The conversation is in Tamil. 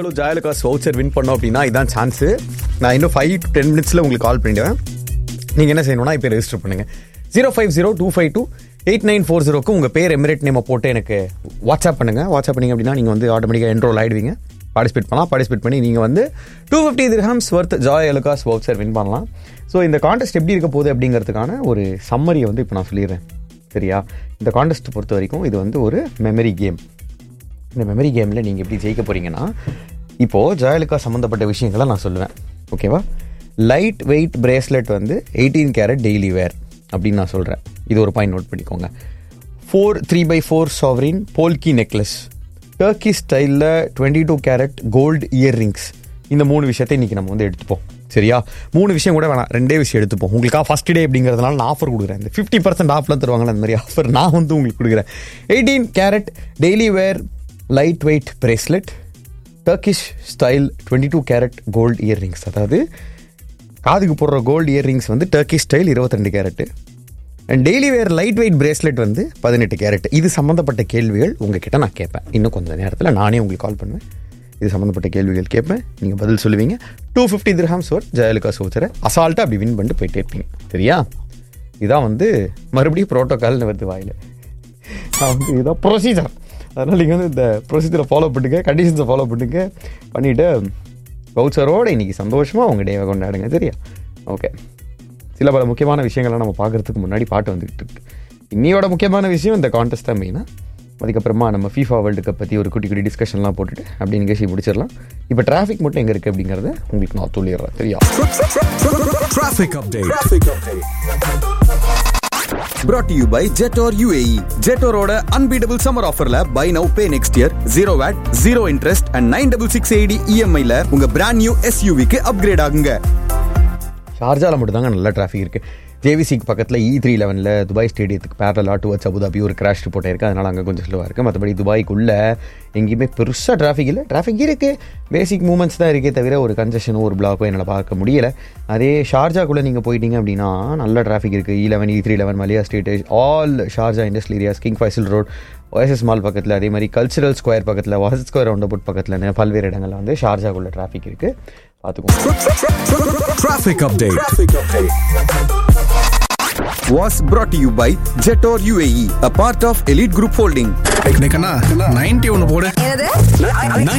ஜாயலுகாஸ் வவுச்சர் வின் பண்ணோம் அப்படின்னா இதான் சான்ஸ் நான் இன்னும் ஃபைவ் டு டென் மினிட்ஸில் உங்களுக்கு கால் பண்ணிடுவேன் நீங்கள் என்ன செய்யணும்னா இப்போ ரெஜிஸ்டர் பண்ணுங்க zero five zero two five two eight nine four ஜீரோக்கு உங்கள் பேர் எமிரேட் நேமை போட்டு எனக்கு வாட்ஸ்அப் பண்ணுங்கள் வாட்ஸ்அப் பண்ணீங்க அப்படின்னா நீங்கள் வந்து ஆட்டோமேட்டிக்காக என்ரோல் ஆகிடுவீங்க பார்ட்டிசிபேட் பண்ணலாம் பார்ட்டிசிபேட் பண்ணி நீங்கள் வந்து two fifty dirhams worth Joyalukkas voucher win பண்ணலாம் ஸோ இந்த காண்டெஸ்ட் எப்படி இருக்க போகுது அப்படிங்கிறதுக்கான ஒரு சம்மரியை வந்து இப்போ நான் சொல்லிடுறேன் சரியா இந்த காண்டெஸ்ட் பொறுத்த வரைக்கும் இது வந்து ஒரு மெமரி கேம் இந்த மெமரி கேமில் நீங்கள் எப்படி ஜெயிக்க போகிறீங்கன்னா இப்போது ஜெயலலிதா சம்மந்தப்பட்ட விஷயங்களை நான் சொல்லுவேன் ஓகேவா லைட் வெயிட் பிரேஸ்லெட் வந்து எயிட்டீன் கேரட் டெய்லி வேர் அப்படின்னு நான் சொல்கிறேன் இது ஒரு பாயிண்ட் நோட் பண்ணிக்கோங்க four three by four sovereign polki necklace Turkey ஸ்டைலில் twenty two carat gold earrings இந்த மூணு விஷயத்தை இன்றைக்கி நம்ம வந்து எடுத்துப்போம் சரியா மூணு விஷயம் கூட வேணாம் ரெண்டே விஷயம் எடுத்துப்போம் உங்களுக்காக ஃபஸ்ட் டே அப்படிங்கிறதுனால நான் ஆஃபர் கொடுக்குறேன் இந்த ஃபிஃப்டி பர்சன்ட் ஆஃபில் தருவாங்களா அந்த மாதிரி ஆஃபர் நான் வந்து உங்களுக்கு கொடுக்குறேன் eighteen carat daily wear light weight bracelet Turkish style twenty two carat gold earrings அதாவது காதுக்கு போடுற கோல்டு இயர்ரிங்ஸ் வந்து டர்க்கிஷ் ஸ்டைல் இருபத்திரெண்டு carat and daily wear light weight bracelet வந்து பதினெட்டு கேரட் இது சம்மந்தப்பட்ட கேள்விகள் உங்ககிட்ட நான் கேட்பேன் இன்னும் கொஞ்சம் நேரத்தில் நானே உங்களுக்கு கால் பண்ணுவேன் இது சம்மந்தப்பட்ட கேள்விகள் கேட்பேன் நீங்கள் பதில் சொல்லுவீங்க two fifty dirhams worth Jayalalitha சோச்சரை அசால்ட்டாக அப்படி வின் பண்ணிட்டு போயிட்டே இருப்பீங்க சரியா இதான் வந்து மறுபடியும் ப்ரோட்டோகால்னு வருது வாயில் நான் வந்து இதான் ப்ரொசீஜர் அதனால் நீங்கள் வந்து இந்த ப்ரொசீஜரை ஃபாலோ பண்ணுங்க கண்டிஷன்ஸை ஃபாலோ பண்ணுங்க பண்ணிவிட்டு வவுச்சரோட இன்னைக்கு சந்தோஷமாக உங்கள் டேவை கொண்டாடுங்க சரியா ஓகே சில பல முக்கியமான விஷயங்களை நம்ம பார்க்குறதுக்கு முன்னாடி பாட்டு வந்துகிட்டு இருக்கு இன்னையோட முக்கியமான விஷயம் இந்த கான்டெஸ்ட் தான் மெயினாக அதுக்கப்புறமா நம்ம ஃபீஃபா வேர்ல்டு கப் பற்றி ஒரு குட்டி குட்டி டிஸ்கஷன்லாம் போட்டுட்டு அப்படி நிகழ்ச்சி முடிச்சிடலாம் இப்போ டிராஃபிக் மட்டும் எங்கே இருக்குது அப்படிங்கிறத உங்களுக்கு நான் சொல்லிடுறேன் சரியா Traffic update. Brought to you by Jetor UAE. Jetoroட unbeatable summer offerல buy now pay next year zero VAT, zero interest and 9660 EMI ல உங்க brand new SUV க்கு upgrade ஆகுங்க. ஷார்ஜாவில் மட்டும் தாங்க நல்ல டிராஃபிக் இருக்குது ஜேவிசிக்கு பக்கத்தில் இ த்ரீ லெவனில் துபாய் ஸ்டேடியத்துக்கு பேரலாக டுவர்ட்ஸ் அபுதாபி ஒரு கிராஷ் ரிப்போர்ட் இருக்குது அதனால் அங்கே கொஞ்சம் ஸ்லோவாக இருக்குது மற்றபடி துபாய்க்குள்ளே எங்கேயுமே பெருசாக டிராஃபிக் இல்லை டிராஃபிக் இருக்குது பேசிக் மூமெண்ட்ஸ் தான் இருக்கே தவிர ஒரு கன்ஜெஷனோ ஒரு பிளாக்கோ என்னால் பார்க்க முடியல அதே ஷார்ஜாக்குள்ளே நீங்கள் போயிட்டீங்க அப்படின்னா நல்ல டிராஃபிக் இருக்குது E eleven E three eleven Maliha street Al Sharjah industrial areas King Faisal road OSS mall பக்கத்தில் அதே மாதிரி கல்ச்சுரல் ஸ்கொயர் பக்கத்தில் வாசல் ஸ்கொயர் ரவுண்ட் அபவுட் பக்கத்தில் பல்வேறு இடங்களில் வந்து ஷார்ஜாக்குள்ளே டிராஃபிக் இருக்குது பார்த்துக்கோங்க Traffic update. Was brought to you by Jetor UAE, a part of Elite Group Holding. இன்னைக்கு அண்ணா, 90 ஒன்று போடு என்னது